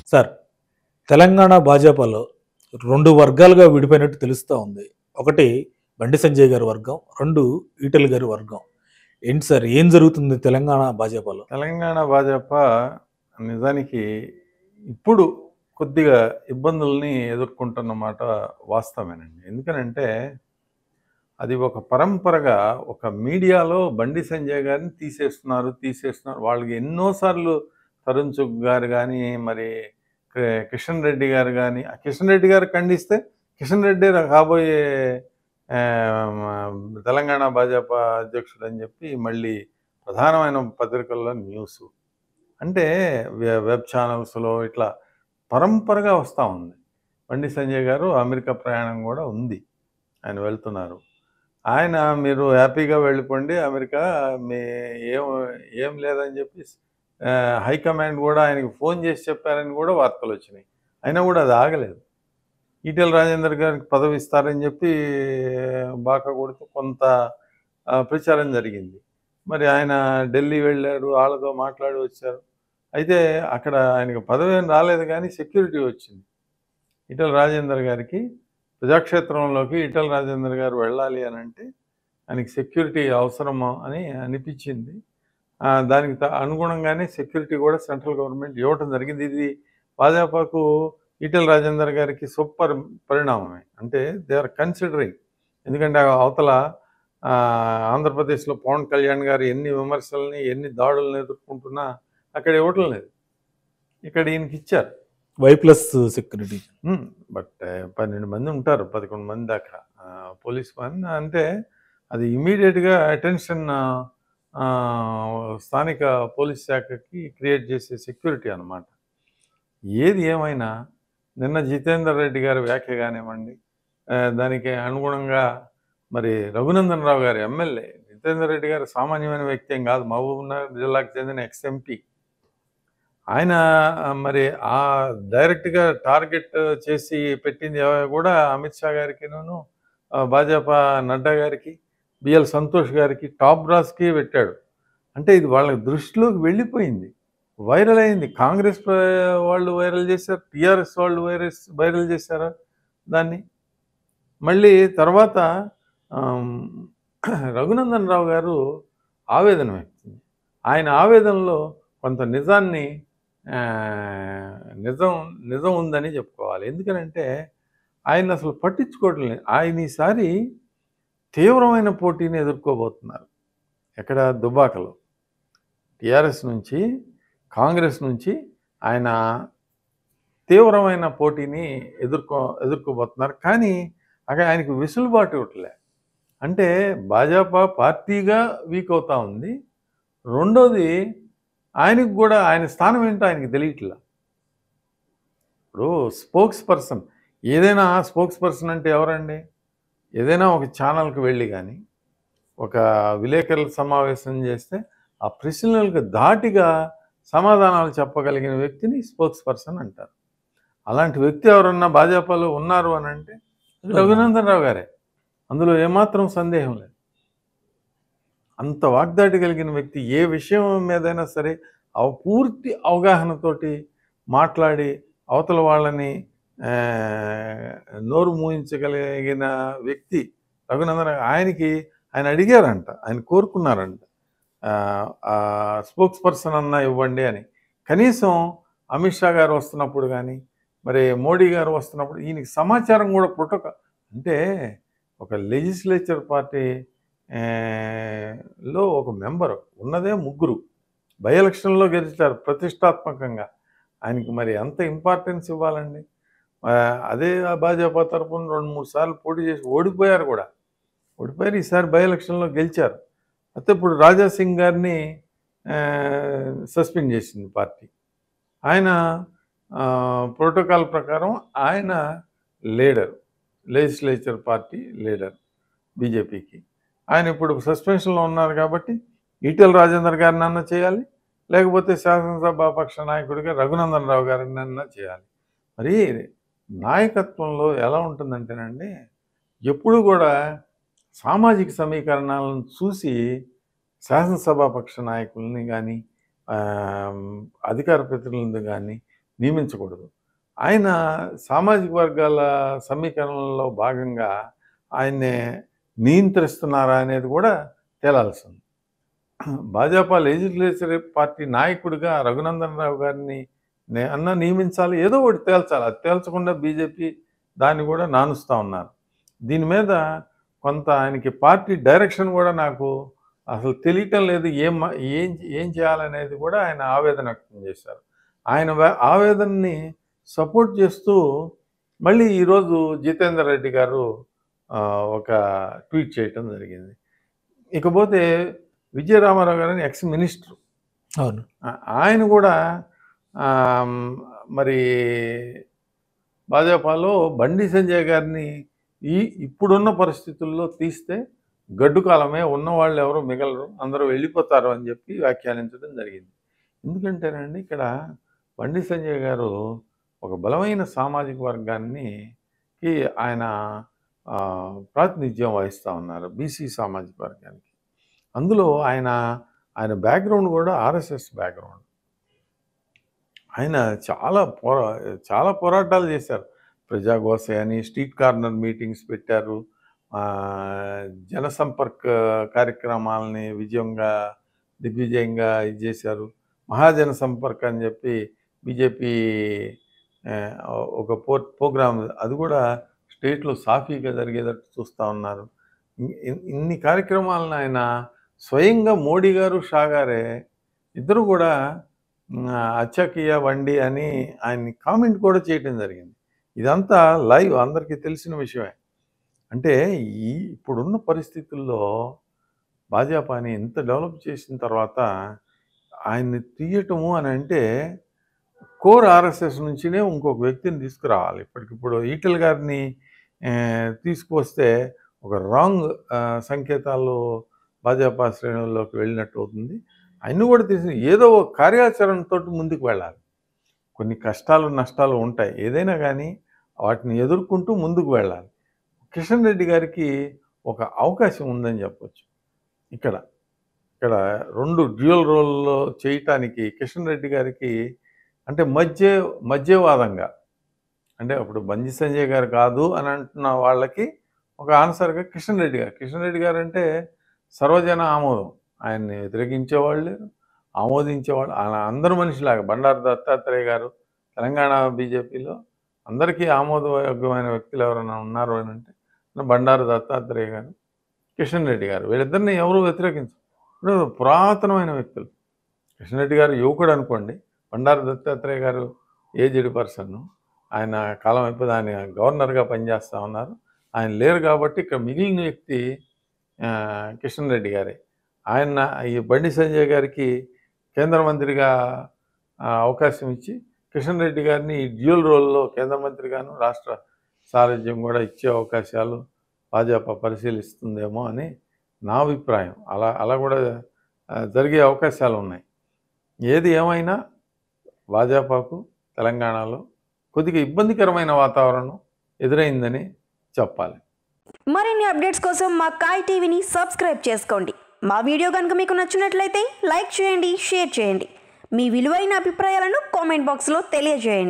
sir Telangana భాజపాలో రెండు వర్గాలుగా విడిపోయినట్టు తెలుస్తూ ఉంది ఒకటి బండి సంజయ్ గారి వర్గం రెండు ఈటెల గారి వర్గం ఏంటి సార్ ఏం జరుగుతుంది తెలంగాణ భాజపాలో తెలంగాణ భాజపా నిజానికి ఇప్పుడు కొద్దిగా ఇబ్బందుల్ని ఎదుర్కొంటున్న మాట వాస్తవమేనండి ఎందుకనంటే అది ఒక పరంపరగా ఒక మీడియాలో బండి సంజయ్ గారిని తీసేస్తున్నారు తీసేస్తున్నారు వాళ్ళకి ఎన్నోసార్లు తరుణ్ చుక్ గారు కానీ మరి కి- కిషన్ రెడ్డి గారు కానీ ఆ కిషన్ రెడ్డి గారు ఖండిస్తే కిషన్ రెడ్డి కాబోయే ఆ, తెలంగాణ భాజపా అధ్యక్షుడు అని చెప్పి మళ్ళీ ప్రధానమైన పత్రికల్లో న్యూస్ అంటే వె- వెబ్ ఛానల్స్లో ఇట్లా పరంపరగా వస్తూ ఉంది బండి సంజయ్ గారు అమెరికా ప్రయాణం కూడా ఉంది ఆయన వెళ్తున్నారు ఆయన మీరు హ్యాపీగా వెళ్ళిపోండి అమెరికా మీ ఏం ఏం లేదని చెప్పి ఆ, హైకమాండ్ కూడా ఆయనకి ఫోన్ చేసి చెప్పారని కూడా వార్తలు వచ్చినాయి అయినా కూడా అది ఆగలేదు ఈటెల రాజేందర్ గారికి పదవి ఇస్తారని చెప్పి బాకా కొడుతూ కొంత ఆ, ప్రచారం జరిగింది మరి ఆయన ఢిల్లీ వెళ్ళారు వాళ్ళతో మాట్లాడి వచ్చారు అయితే అక్కడ ఆయనకు పదవి ఏం రాలేదు కానీ సెక్యూరిటీ వచ్చింది ఈటెల రాజేందర్ గారికి ప్రజాక్షేత్రంలోకి ఈటెల రాజేందర్ గారు వెళ్ళాలి అని అంటే ఆయనకి సెక్యూరిటీ అవసరమా అని అనిపించింది ఆ, దానికి త- అనుగుణంగానే సెక్యూరిటీ కూడా సెంట్రల్ గవర్నమెంట్ ఇవ్వటం జరిగింది ఇది భాజపాకు ఈటెల రాజేందర్ గారికి సూపర్ పరిణామమే అంటే దే ఆర్ కన్సిడరింగ్ ఎందుకంటే ఆ అవతల ఆ, ఆంధ్రప్రదేశ్లో పవన్ కళ్యాణ్ గారు ఎన్ని విమర్శల్ని ఎన్ని దాడులను ఎదుర్కొంటున్నా అక్కడ ఇవ్వటం లేదు ఇక్కడ ఈయనకి ఇచ్చారు వై ప్లస్ సెక్యూరిటీ బట్ పన్నెండు మంది ఉంటారు పదకొండు మంది దాకా ఆ, పోలీస్ వన్ అంటే అది ఇమీడియట్గా అటెన్షన్ స్థానిక పోలీస్ శాఖకి క్రియేట్ చేసే సెక్యూరిటీ అన్నమాట ఏది ఏమైనా నిన్న జితేందర్ రెడ్డి గారి వ్యాఖ్య కానివ్వండి ఆ, దానికి అనుగుణంగా మరి రఘునందన్ రావు గారి ఎమ్మెల్యే జితేందర్ రెడ్డి గారు సామాన్యమైన వ్యక్తి ఏం కాదు మహబూబ్నగర్ జిల్లాకు చెందిన ఎక్స్ ఎంపీ ఆయన ఆ, మరి ఆ డైరెక్ట్గా టార్గెట్ చేసి పెట్టింది ఎవ- కూడా అమిత్ షా గారికిను భాజపా నడ్డా గారికి బిఎల్ సంతోష్ గారికి టాప్ బ్రాస్కి పెట్టాడు అంటే ఇది వాళ్ళ దృష్టిలోకి వెళ్ళిపోయింది వైరల్ అయింది కాంగ్రెస్ ప్ర- వాళ్ళు వైరల్ చేశారు టీఆర్ఎస్ వాళ్ళు వైరస్ వైరల్ చేశారు దాన్ని మళ్ళీ తర్వాత ఆమ్, రఘునందన్ రావు గారు ఆవేదన వ్యక్తం ఆయన ఆవేదనలో కొంత నిజాన్ని ఆ, నిజం నిజం ఉందని చెప్పుకోవాలి ఎందుకనంటే ఆయన అసలు పట్టించుకోవడం లేదు ఆయన ఈసారి తీవ్రమైన పోటీని ఎదుర్కోబోతున్నారు ఎక్కడ దుబాకలో టిఆర్ఎస్ నుంచి కాంగ్రెస్ నుంచి ఆయన తీవ్రమైన పోటీని ఎదుర్కో ఎదుర్కోబోతున్నారు కానీ అక్కడ ఆయనకు వెసులుబాటు ఇవ్వట్లే అంటే భాజపా పార్టీగా వీక్ అవుతా ఉంది రెండోది ఆయనకు కూడా ఆయన స్థానం ఏంటో ఆయనకి తెలియట్లా ఇప్పుడు స్పోక్స్ పర్సన్ ఏదైనా స్పోక్స్ పర్సన్ అంటే ఎవరండి ఏదైనా ఒక ఛానల్కి వెళ్ళి కానీ ఒక విలేకరుల సమావేశం చేస్తే ఆ ప్రశ్నలకు ధాటిగా సమాధానాలు చెప్పగలిగిన వ్యక్తిని స్పోక్స్ పర్సన్ అంటారు అలాంటి వ్యక్తి ఎవరన్నా భాజపాలో ఉన్నారు అని అంటే రఘునందన్ రావు గారే అందులో ఏమాత్రం సందేహం లేదు అంత వాగ్దాటి కలిగిన వ్యక్తి ఏ విషయం మీదైనా సరే అవ పూర్తి అవగాహనతోటి మాట్లాడి అవతల వాళ్ళని ఆ, నోరు మూయించగలిగిన వ్యక్తి రఘునందన్ ఆయనకి ఆయన అడిగారంట ఆయన కోరుకున్నారంట స్పోక్స్ పర్సన్ అన్నా ఇవ్వండి అని కనీసం అమిత్ షా గారు వస్తున్నప్పుడు కానీ మరి మోడీ గారు వస్తున్నప్పుడు ఈయనకి సమాచారం కూడా పుట్టక అంటే ఒక లెజిస్లేచర్ పార్టీ ఆ, లో ఒక మెంబర్ ఉన్నదే ముగ్గురు బై ఎలక్షన్లో గెలిచారు ప్రతిష్టాత్మకంగా ఆయనకి మరి ఎంత ఇంపార్టెన్స్ ఇవ్వాలండి ఆ, అదే భాజపా తరపున రెండు మూడు సార్లు పోటీ చేసి ఓడిపోయారు కూడా ఓడిపోయారు ఈసారి బై ఎలక్షన్లో గెలిచారు అయితే ఇప్పుడు రాజా సింగ్ గారిని సస్పెండ్ చేసింది పార్టీ ఆయన ప్రోటోకాల్ ప్రకారం ఆయన లీడర్ లెజిస్లేచర్ పార్టీ లీడర్ బీజేపీకి ఆయన ఇప్పుడు సస్పెన్షన్లో ఉన్నారు కాబట్టి ఈటెల రాజేందర్ గారిని అన్న చేయాలి లేకపోతే శాసనసభాపక్ష నాయకుడిగా రఘునందన్ రావు గారిని అన్న చేయాలి మరి నాయకత్వంలో ఎలా ఉంటుందంటేనండి ఎప్పుడు కూడా సామాజిక సమీకరణాలను చూసి శాసనసభాపక్ష నాయకుల్ని కానీ అధికార ప్రతినిధులను కానీ నియమించకూడదు ఆయన సామాజిక వర్గాల సమీకరణలో భాగంగా ఆయన్నే నియంత్రిస్తున్నారా అనేది కూడా తేలాల్సి ఉంది భాజపా లెజిస్లేచర్ పార్టీ నాయకుడిగా రఘునందన్ రావు గారిని నే- అన్న నియమించాలి ఏదో ఒకటి తేల్చాలి అది తేల్చకుండా బీజేపీ దాన్ని కూడా నానుస్తూ ఉన్నారు దీని మీద కొంత ఆయనకి పార్టీ డైరెక్షన్ కూడా నాకు అసలు తెలియటం లేదు ఏం మ- ఏం ఏం చేయాలనేది కూడా ఆయన ఆవేదన వ్యక్తం చేశారు ఆయన వే- ఆవేదనని సపోర్ట్ చేస్తూ మళ్ళీ ఈరోజు జితేందర్ రెడ్డి గారు ఆ, ఒక ట్వీట్ చేయటం జరిగింది ఇకపోతే విజయరామారావు గారని ఎక్స్ మినిస్టర్ అవును ఆ- ఆయన కూడా ఆమ్, మరి భాజపాలో బండి సంజయ్ గారిని ఈ ఇప్పుడున్న పరిస్థితుల్లో తీస్తే గడ్డు కాలమే ఉన్నవాళ్ళు ఎవరు మిగలరు అందరూ వెళ్ళిపోతారు అని చెప్పి వ్యాఖ్యానించడం జరిగింది ఎందుకంటేనండి ఇక్కడ బండి సంజయ్ గారు ఒక బలమైన సామాజిక వర్గాన్ని కి ఆయన ఆ, ప్రాతినిధ్యం వహిస్తూ ఉన్నారు బీసీ సామాజిక వర్గానికి అందులో ఆయన ఆయన బ్యాక్గ్రౌండ్ కూడా ఆర్ఎస్ఎస్ బ్యాక్గ్రౌండ్ ఆయన చాలా పోరా చాలా పోరాటాలు చేశారు ప్రజాగోస అని స్ట్రీట్ కార్నర్ మీటింగ్స్ పెట్టారు ఆ, జనసంపర్క కార్యక్రమాలని విజయంగా దిగ్విజయంగా ఇది చేశారు మహాజన సంపర్క్ అని చెప్పి బీజేపీ ఒక పో ప్రోగ్రామ్ అది కూడా స్టేట్లో సాఫీగా జరిగేటట్టు చూస్తూ ఉన్నారు ఇన్- ఇన్- ఇన్ని కార్యక్రమాలను ఆయన స్వయంగా మోడీ గారు షా గారే ఇద్దరు కూడా మ్, అచ్చకియ వండి అని ఆయన్ని కామెంట్ కూడా చేయటం జరిగింది ఇదంతా లైవ్ అందరికీ తెలిసిన విషయమే అంటే ఈ ఇప్పుడున్న పరిస్థితుల్లో భాజపాని ఎంత డెవలప్ చేసిన తర్వాత ఆయన్ని తీయటము అని అంటే కోర్ ఆర్ఎస్ఎస్ నుంచినే ఇంకొక వ్యక్తిని తీసుకురావాలి ఇప్పటికిప్పుడు ఈటెల్ గారిని ఆ, తీసుకువస్తే ఒక రాంగ్ సంకేతాలు భాజపా శ్రేణుల్లోకి వెళ్ళినట్టు అవుతుంది ఆయన కూడా తీసి ఏదో ఒక కార్యాచరణతో ముందుకు వెళ్ళాలి కొన్ని కష్టాలు నష్టాలు ఉంటాయి ఏదైనా కానీ వాటిని ఎదుర్కొంటూ ముందుకు వెళ్ళాలి కిషన్ రెడ్డి గారికి ఒక అవకాశం ఉందని చెప్పొచ్చు ఇక్కడ ఇక్కడ రెండు డ్యూయల్ రోల్లో చేయటానికి కిషన్ రెడ్డి గారికి అంటే మధ్య మధ్యవాదంగా అంటే అప్పుడు బంజి సంజయ్ గారు కాదు అని అంటున్న వాళ్ళకి ఒక ఆన్సర్గా కిషన్ రెడ్డి గారు కిషన్ రెడ్డి గారు అంటే సర్వజన ఆమోదం ఆయన్ని వ్యతిరేకించేవాళ్ళు లేరు ఆమోదించేవాళ్ళు ఆయన అందరు మనిషిలాగా బండారు దత్తాత్రేయ గారు తెలంగాణ బీజేపీలో అందరికీ ఆమోదయోగ్యమైన వ్యక్తులు ఎవరైనా ఉన్నారు అని అంటే బండారు దత్తాత్రేయ గారు కిషన్ రెడ్డి గారు వీళ్ళిద్దరిని ఎవరు వ్యతిరేకించరు ఇప్పుడు పురాతనమైన వ్యక్తులు కిషన్ రెడ్డి గారు యువకుడు అనుకోండి బండారు దత్తాత్రేయ గారు ఏజ్డ్ పర్సన్ ఆయన కాలం అయిపోయి ఆయన గవర్నర్గా పనిచేస్తూ ఉన్నారు ఆయన లేరు కాబట్టి ఇక్కడ మిగిలిన వ్యక్తి ఆ, కిషన్ రెడ్డి గారే ఆయన ఈ బండి సంజయ్ గారికి కేంద్ర మంత్రిగా ఆ, అవకాశం ఇచ్చి కిషన్ రెడ్డి గారిని డ్యూయల్ రోల్లో కేంద్ర మంత్రిగాను రాష్ట్ర సారథ్యం కూడా ఇచ్చే అవకాశాలు భాజపా పరిశీలిస్తుందేమో అని నా అభిప్రాయం అలా అలా కూడా ఆ, జరిగే అవకాశాలు ఉన్నాయి ఏది ఏమైనా భాజపాకు తెలంగాణలో కొద్దిగా ఇబ్బందికరమైన వాతావరణం ఎదురైందని చెప్పాలి మరిన్ని అప్డేట్స్ కోసం మా కాయ్ టీవీని సబ్స్క్రైబ్ చేసుకోండి మా వీడియో కనుక మీకు నచ్చినట్లయితే లైక్ చేయండి షేర్ చేయండి మీ విలువైన అభిప్రాయాలను కామెంట్ బాక్స్లో తెలియజేయండి